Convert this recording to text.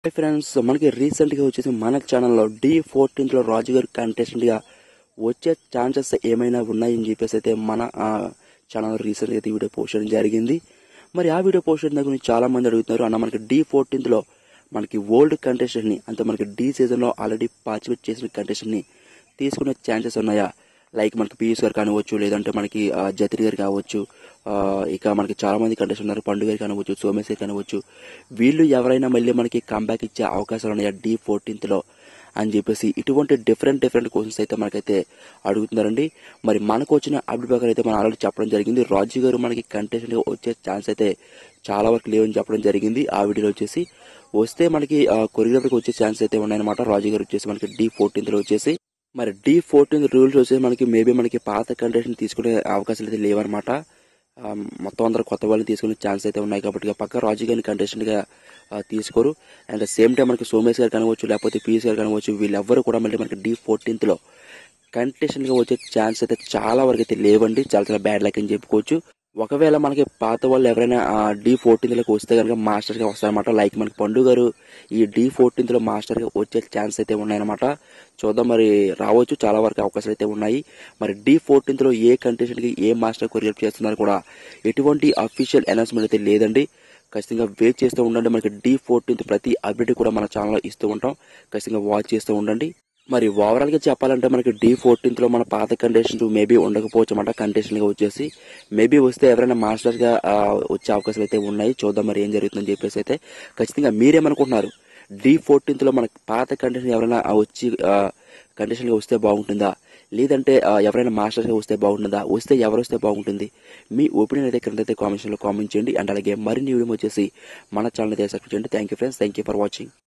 friends మనకి recent గా వచ్చేసి మన ఛానల్లో డి ఫోర్టీన్త్ లో రాజు గారు కంటెస్టెంట్ గా వచ్చే ఛాన్సెస్ ఏమైనా ఉన్నాయని చెప్పేసి అయితే మన ఛానల్ రీసెంట్ గా అయితే వీడియో పోస్ట్ చేయడం జరిగింది మరి ఆ వీడియో పోస్ట్ చేయడం గురించి చాలా మంది అడుగుతున్నారు అన్న మనకి డి ఫోర్టీన్త్ లో మనకి ఓల్డ్ కంటెస్టెంట్ ని అంటే మనకి డి సీజన్ లో ఆల్రెడీ పార్టిసిపేట్ చేసిన కంటెస్టెంట్ ని తీసుకునే ఛాన్సెస్ ఉన్నాయా లైక్ మనకి పియూస్ గారు కానివచ్చు లేదంటే మనకి ఆ, జతిరి గారు కావచ్చు ఆ, ఇక మనకి చాలా మంది కంటెస్ట్ ఉన్నారు పండుగ గారు కానివచ్చు సోమేశ్ గారు కానివచ్చు వీళ్ళు ఎవరైనా మళ్ళీ మనకి కంబ్యాక్ ఇచ్చే అవకాశాలు ఉన్నాయా డి ఫోర్టీన్త్ లో అని చెప్పేసి ఇటువంటి డిఫరెంట్ డిఫరెంట్ క్వశ్చన్స్ అయితే మనకైతే అడుగుతున్నారండి మరి మనకు వచ్చిన అప్డేట్ ప్రకారం అయితే మనం ఆల్రెడీ చెప్పడం జరిగింది రాజు గారు మనకి కంటెస్టెంట్ గా వచ్చే ఛాన్స్ అయితే చాలా వరకు లేవని చెప్పడం జరిగింది ఆ వీడియోలో వచ్చేసి వస్తే మనకి కొరియోగ్రఫీకి వచ్చే ఛాన్స్ అయితే ఉన్నాయన్నమాట రాజు గారు వచ్చేసి మనకి డి ఫోర్టీన్త్ లో వచ్చేసి మరి డి ఫోర్టీన్ రూల్స్ వచ్చేసి మనకి మేబీ మనకి పాత కంటెస్టెంట్ తీసుకునే అవకాశాలు అయితే లేవన్నమాట ఆ, మొత్తం అందరూ కొత్త వాళ్ళని తీసుకునే ఛాన్స్ అయితే ఉన్నాయి కాబట్టి ఇక పక్క రాజు గారిని కంటెస్టెంట్ గా ఆ, తీసుకోరు అండ్ సేమ్ టైం మనకి సోమేష్ గారు కానివచ్చు లేకపోతే పీఎస్ గారు కానివచ్చు వీళ్ళెవ్వరు కూడా మళ్ళీ మనకి డి ఫోర్టీన్త్ లో కంటెస్టెంట్ గా వచ్చే ఛాన్స్ అయితే చాలా వరకు అయితే లేవండి చాలా చాలా బ్యాడ్ లక్ అని చెప్పుకోవచ్చు ఒకవేళ మనకి పాత వాళ్ళు ఎవరైనా డి ఫోర్టీన్త్ లోకి వస్తే కనుక మాస్టర్ గా వస్తారనమాట లైక్ మనకి పండు గారు ఈ డి ఫోర్టీన్త్ లో మాస్టర్ గా వచ్చే ఛాన్స్ అయితే ఉన్నాయన్నమాట చూద్దాం మరి రావచ్చు చాలా వరకు అవకాశాలు అయితే ఉన్నాయి మరి డి ఫోర్టీన్త్ లో ఏ కంటెస్టెంట్ కి ఏ మాస్టర్ కొరియర్ చేస్తున్నారు కూడా ఎటువంటి అఫీషియల్ అనౌన్స్మెంట్ అయితే లేదండి ఖచ్చితంగా వెయిట్ చేస్తూ ఉండండి మనకి డి ఫోర్టీన్త్ ప్రతి అప్డేట్ కూడా మన ఛానల్లో ఇస్తూ ఉంటాం ఖచ్చితంగా వాచ్ చేస్తూ ఉండండి మరి ఓవరాల్ గా చెప్పాలంటే మనకి డి ఫోర్టీన్త్ లో మన పాత కంటెస్టెంట్ మేబీ ఉండకపోవచ్చు అన్నమాట కంటెస్టెంట్ గా వచ్చేసి మేబీ వస్తే ఎవరైనా మాస్టర్ గా ఆ, వచ్చే అవకాశాలు అయితే ఉన్నాయి చూద్దాం మరి ఏం జరుగుతుందని చెప్పేసి అయితే ఖచ్చితంగా మీరేమనుకుంటున్నారు డి ఫోర్టీన్త్ లో మన పాత కంటెస్టెంట్ ఎవరైనా ఆ వచ్చి కంటెస్టెంట్ గా వస్తే బాగుంటుందా లేదంటే ఆ, ఎవరైనా మాస్టర్ గా వస్తే బాగుంటుందా వస్తే ఎవరు వస్తే బాగుంటుంది మీ ఒపీనియన్ అయితే క్రింద అయితే కామెంట్స్ లో కామెంట్ చేయండి అండ్ అలాగే మరిన్ని వీడియో వచ్చేసి మన ఛానల్ అయితే సబ్స్క్రైబ్ చేయండి thank you friends thank you for watching